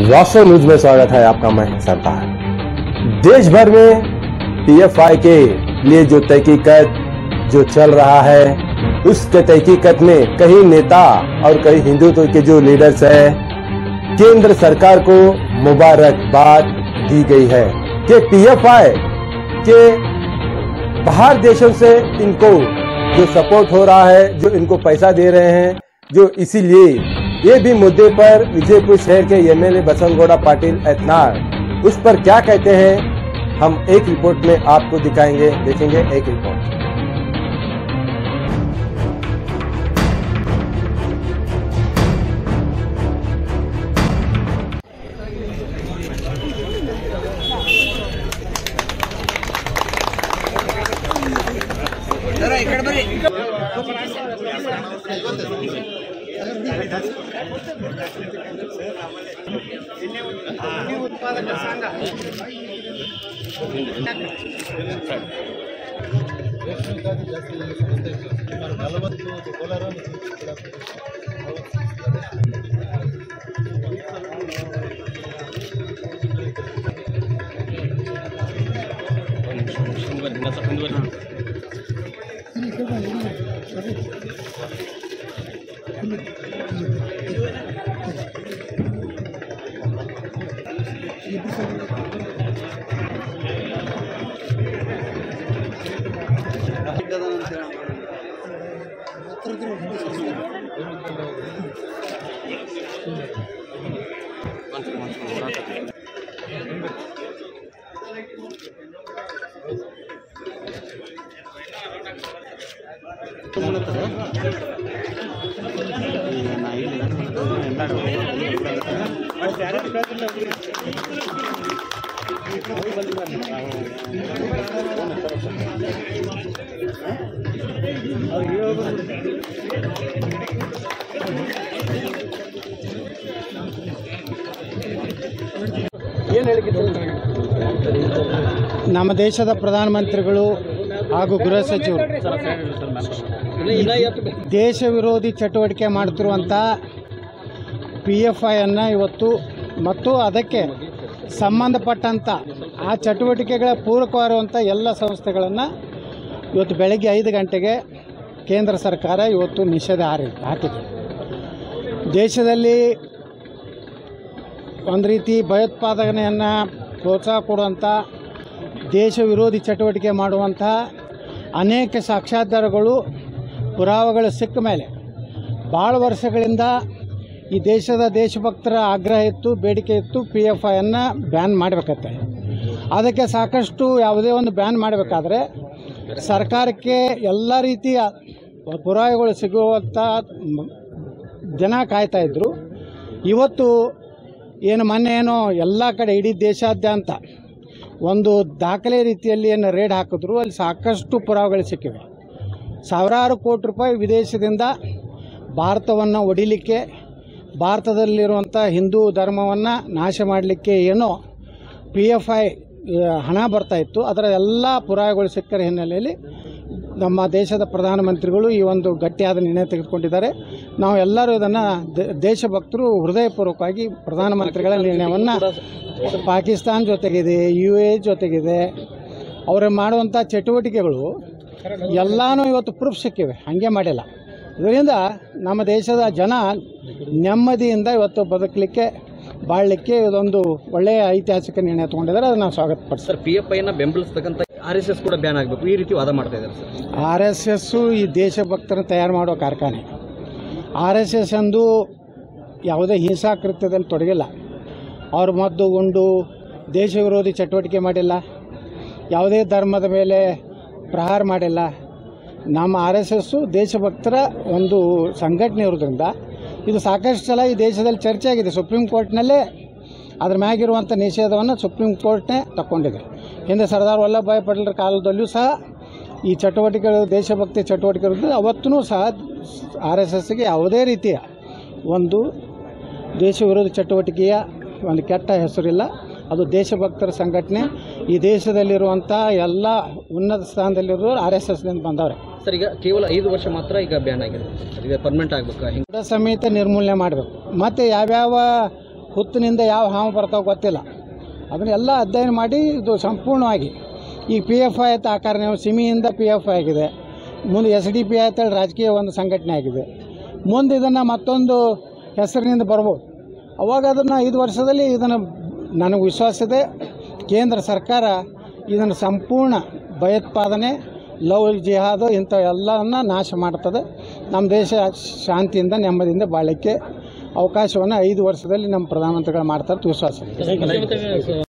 राष्ट्र न्यूज में स्वागत है आपका मैं सरदार देश भर में पीएफआई के लिए जो तहकीकत जो चल रहा है उसके तहकीकत में कई नेता और कई हिंदुत्व के जो लीडर्स है केंद्र सरकार को मुबारकबाद दी गई है कि पीएफआई के बाहर देशों से इनको जो सपोर्ट हो रहा है जो इनको पैसा दे रहे हैं जो इसीलिए ये भी मुद्दे पर विजयपुर शहर के एमएलए बसंतगौड़ा पाटिल एतनार उस पर क्या कहते हैं हम एक रिपोर्ट में आपको दिखाएंगे देखेंगे एक रिपोर्ट ನಮ್ಮ ದೇಶದ ಪ್ರಧಾನಮಂತ್ರಿಗಳು ಹಾಗೂ ಗೃಹ ಸಚಿವರು ದೇಶ ವಿರೋಧಿ ಚಟುವಟಿಕೆ ಮಾಡುತ್ತಿರುವಂಥ ಪಿ ಎಫ್ ಐಯನ್ನು ಇವತ್ತು ಮತ್ತು ಅದಕ್ಕೆ ಸಂಬಂಧಪಟ್ಟಂಥ ಆ ಚಟುವಟಿಕೆಗಳ ಪೂರಕವಾಗಿರುವಂಥ ಎಲ್ಲ ಸಂಸ್ಥೆಗಳನ್ನು ಇವತ್ತು ಬೆಳಗ್ಗೆ ಐದು ಗಂಟೆಗೆ ಕೇಂದ್ರ ಸರ್ಕಾರ ಇವತ್ತು ನಿಷೇಧ ಹಾರಿ ಹಾಕಿದೆ ದೇಶದಲ್ಲಿ ಒಂದು ರೀತಿ ಭಯೋತ್ಪಾದನೆಯನ್ನು ಪ್ರೋತ್ಸಾಹ ಕೊಡುವಂಥ ದೇಶ ವಿರೋಧಿ ಚಟುವಟಿಕೆ ಮಾಡುವಂಥ ಅನೇಕ ಸಾಕ್ಷ್ಯಾಧಾರಗಳು ಪುರಾವೆಗಳು ಸಿಕ್ಕ ಮೇಲೆ ಭಾಳ ವರ್ಷಗಳಿಂದ ಈ ದೇಶದ ದೇಶಭಕ್ತರ ಆಗ್ರಹ ಇತ್ತು ಬೇಡಿಕೆ ಇತ್ತು ಪಿ ಎಫ್ ಐಯನ್ನು ಬ್ಯಾನ್ ಮಾಡಬೇಕತ್ತೆ ಅದಕ್ಕೆ ಸಾಕಷ್ಟು ಯಾವುದೇ ಒಂದು ಬ್ಯಾನ್ ಮಾಡಬೇಕಾದ್ರೆ ಸರ್ಕಾರಕ್ಕೆ ಎಲ್ಲ ರೀತಿಯ ಪುರಾವೆಗಳು ಸಿಗುವಂಥ ಮ- ಜನ ಕಾಯ್ತಾ ಇದ್ದರು ಇವತ್ತು ಏನು ಮೊನ್ನೆ ಏನೋ ಎಲ್ಲ ಕಡೆ ಇಡೀ ದೇಶಾದ್ಯಂತ ಒಂದು ದಾಖಲೆ ರೀತಿಯಲ್ಲಿ ಏನು ರೇಡ್ ಹಾಕಿದ್ರು ಅಲ್ಲಿ ಸಾಕಷ್ಟು ಪುರಾವೆಗಳು ಸಿಕ್ಕಿವೆ ಸಾವಿರಾರು ಕೋಟಿ ರೂಪಾಯಿ ವಿದೇಶದಿಂದ ಭಾರತವನ್ನು ಒಡಿಲಿಕ್ಕೆ ಭಾರತದಲ್ಲಿರುವಂಥ ಹಿಂದೂ ಧರ್ಮವನ್ನು ನಾಶ ಮಾಡಲಿಕ್ಕೆ ಏನೋ ಪಿ ಎಫ್ ಐ ಹಣ ಬರ್ತಾ ಇತ್ತು ಅದರ ಎಲ್ಲ ಪುರಾವೆಗಳು ಸಿಕ್ಕರ ಹಿನ್ನೆಲೆಯಲ್ಲಿ ನಮ್ಮ ದೇಶದ ಪ್ರಧಾನಮಂತ್ರಿಗಳು ಈ ಒಂದು ಗಟ್ಟಿಯಾದ ನಿರ್ಣಯ ತೆಗೆದುಕೊಂಡಿದ್ದಾರೆ ನಾವು ಎಲ್ಲರೂ ಇದನ್ನು ದೇಶಭಕ್ತರು ಹೃದಯಪೂರ್ವಕವಾಗಿ ಪ್ರಧಾನಮಂತ್ರಿಗಳ ನಿರ್ಣಯವನ್ನು ಪಾಕಿಸ್ತಾನ ಜೊತೆಗಿದೆ ಯು ಎ ಜೊತೆಗಿದೆ ಅವರು ಮಾಡುವಂಥ ಚಟುವಟಿಕೆಗಳು ಎಲ್ಲನೂ ಇವತ್ತು ಪ್ರೂಫ್ ಸಿಕ್ಕಿವೆ ಹಾಗೆ ಮಾಡಿಲ್ಲ ಇದರಿಂದ ನಮ್ಮ ದೇಶದ ಜನ ನೆಮ್ಮದಿಯಿಂದ ಇವತ್ತು ಬದುಕಲಿಕ್ಕೆ ಬಾಳಲಿಕ್ಕೆ ಇದೊಂದು ಒಳ್ಳೆಯ ಐತಿಹಾಸಿಕ ನಿರ್ಣಯ ತೊಗೊಂಡಿದ್ದಾರೆ ಅದನ್ನು ನಾವು ಸ್ವಾಗತ ಪಡಿಸ್ತಾರೆ ಸರ್ ಪಿ ಎಫ್ ಐನ ಬೆಂಬಲಿಸ್ತಕ್ಕಂಥ ಆರ್ ಎಸ್ ಎಸ್ ಕೂಡ ಬ್ಯಾನ್ ಆಗಬೇಕು ಈ ರೀತಿ ವಾದ ಮಾಡ್ತಾ ಇದ್ದಾರೆ ಸರ್ ಆರ್ ಎಸ್ ಎಸ್ಸು ಈ ದೇಶಭಕ್ತರನ್ನು ತಯಾರು ಮಾಡೋ ಕಾರ್ಖಾನೆ ಆರ್ ಎಸ್ ಎಸ್ ಅಂದು ಯಾವುದೇ ಹಿಂಸಾಕೃತ್ಯದಲ್ಲಿ ತೊಡಗಿಲ್ಲ ಅವ್ರ ಮದ್ದು ಉಂಡು ದೇಶ ವಿರೋಧಿ ಚಟುವಟಿಕೆ ಮಾಡಿಲ್ಲ ಯಾವುದೇ ಧರ್ಮದ ಮೇಲೆ ಪ್ರಹಾರ ಮಾಡಿಲ್ಲ ನಮ್ಮ ಆರ್ ಎಸ್ ಎಸ್ಸು ದೇಶಭಕ್ತರ ಒಂದು ಸಂಘಟನೆ ಇರೋದ್ರಿಂದ ಇದು ಸಾಕಷ್ಟು ಸಲ ಈ ದೇಶದಲ್ಲಿ ಚರ್ಚೆ ಆಗಿದೆ ಸುಪ್ರೀಂ ಕೋರ್ಟ್ನಲ್ಲೇ ಅದ್ರ ಮ್ಯಾಗಿರುವಂಥ ನಿಷೇಧವನ್ನು ಸುಪ್ರೀಂ ಕೋರ್ಟ್ನೇ ತಗೊಂಡಿದೆ ಹಿಂದೆ ಸರ್ದಾರ್ ವಲ್ಲಭಭಾಯಿ ಪಟೇಲರ ಕಾಲದಲ್ಲಿಯೂ ಸಹ ಈ ಚಟುವಟಿಕೆಗಳು ದೇಶಭಕ್ತಿ ಚಟುವಟಿಕೆಗಳು ಅವತ್ತೂ ಸಹ ಆರ್ ಎಸ್ ಎಸ್ಗೆ ಯಾವುದೇ ರೀತಿಯ ಒಂದು ದೇಶ ವಿರೋಧಿ ಚಟುವಟಿಕೆಯ ಒಂದು ಕೆಟ್ಟ ಹೆಸರಿಲ್ಲ ಅದು ದೇಶಭಕ್ತರ ಸಂಘಟನೆ ಈ ದೇಶದಲ್ಲಿರುವಂಥ ಎಲ್ಲ ಉನ್ನತ ಸ್ಥಾನದಲ್ಲಿರೋರು ಆರ್ ಎಸ್ ಎಸ್ನಿಂದ ಬಂದವ್ರೆ ಸರ್ ಈಗ ಕೇವಲ ಐದು ವರ್ಷ ಮಾತ್ರ ಈಗ ಬ್ಯಾನ್ ಆಗಿದೆ ಸರ್ ಈಗ ಪರ್ಮನೆಂಟ್ ಆಗ್ಬೇಕಾ ಹಿಂಗೆ ಕೂಡ ಸಮೇತ ನಿರ್ಮೂಲನೆ ಮಾಡಬೇಕು ಮತ್ತು ಯಾವ್ಯಾವ ಹುತ್ತಿನಿಂದ ಯಾವ ಹಾವು ಬರ್ತಾವೆ ಗೊತ್ತಿಲ್ಲ ಅದನ್ನೆಲ್ಲ ಅಧ್ಯಯನ ಮಾಡಿ ಇದು ಸಂಪೂರ್ಣವಾಗಿ ಈ ಪಿ ಎಫ್ ಐ ಅಂತ ಆಕಾರ ನೀವು ಸಿಮಿಯಿಂದ ಪಿ ಎಫ್ ಐ ಆಗಿದೆ ಮುಂದೆ ಎಸ್ ಡಿ ಪಿ ಐ ಅಂತೇಳಿ ರಾಜಕೀಯ ಒಂದು ಸಂಘಟನೆ ಆಗಿದೆ ಮುಂದೆ ಇದನ್ನು ಮತ್ತೊಂದು ಹೆಸರಿನಿಂದ ಬರ್ಬೋದು ಅವಾಗ ಅದನ್ನು ಐದು ವರ್ಷದಲ್ಲಿ ಇದನ್ನು ನನಗೆ ವಿಶ್ವಾಸ ಇದೆ ಕೇಂದ್ರ ಸರ್ಕಾರ ಇದನ್ನು ಸಂಪೂರ್ಣ ಭಯೋತ್ಪಾದನೆ ಲವ್ ಜಿಹಾದ್ ಇಂಥ ಎಲ್ಲವನ್ನ ನಾಶ ಮಾಡ್ತದೆ ನಮ್ಮ ದೇಶ ಶಾಂತಿಯಿಂದ ನೆಮ್ಮದಿಯಿಂದ ಬಾಳಲಿಕ್ಕೆ ಅವಕಾಶವನ್ನು ಐದು ವರ್ಷದಲ್ಲಿ ನಮ್ಮ ಪ್ರಧಾನಮಂತ್ರಿಗಳು ಮಾಡ್ತಾರೆ ಅಂತ ವಿಶ್ವಾಸ ಇದೆ